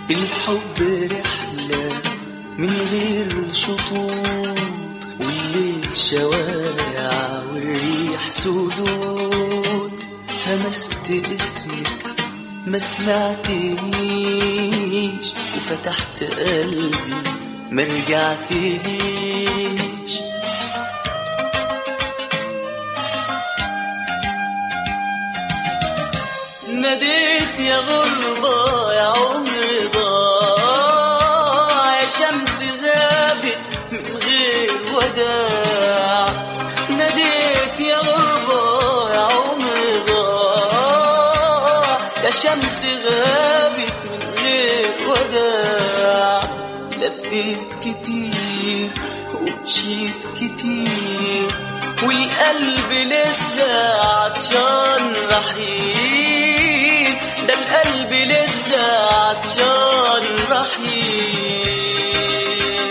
الحب رحلة من غير شطوط والليل شوارع والريح سدود همست اسمك ما سمعتنيش وفتحت قلبي ما رجعتليش ناديت يا غربة يا عمر ضاع يا شمس غابت من غير وداع ناديت يا غربة يا عمر ضاع يا شمس غابت من غير وداع لفيت كتير ومشيت كتير والقلب لسه عطشان رحيل ده القلب لسه عطشان رحيل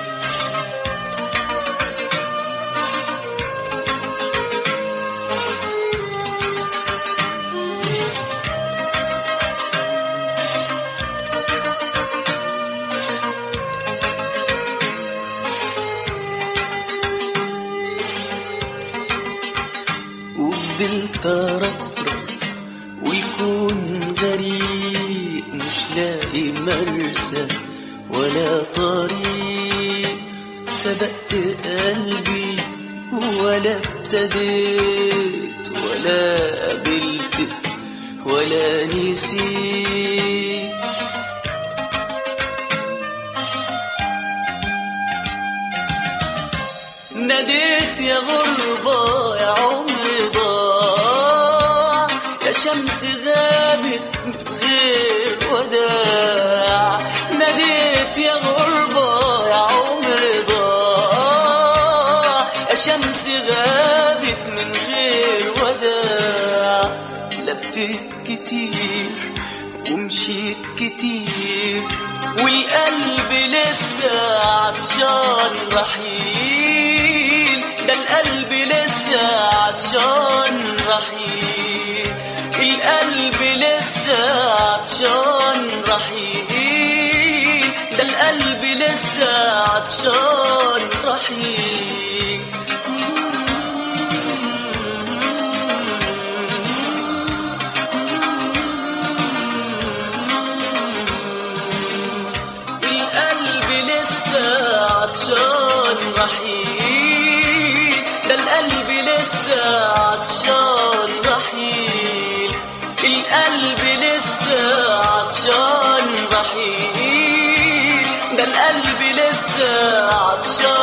وفضلت ارفرف ويكون غريق مش لاقي مرسى ولا طريق سبقت قلبي ولا ابتديت ولا قابلت ولا نسيت ناديت يا غربة يا عمر ضاع يا شمس غابت من غير وداع ناديت يا غربة يا عمر ضاع يا شمس غابت من غير وداع لفيت كتير ومشيت كتير والقلب لسه عطشان رحيل ده القلب لسه عطشان رحيل القلب لسه عطشان رحيل ده القلب لسه عطشان رحيل القلب لسه عطشان رحيل ده القلب لسه عطشان رحيل القلب لسه عطشان رحيل ده القلب لسه عطشان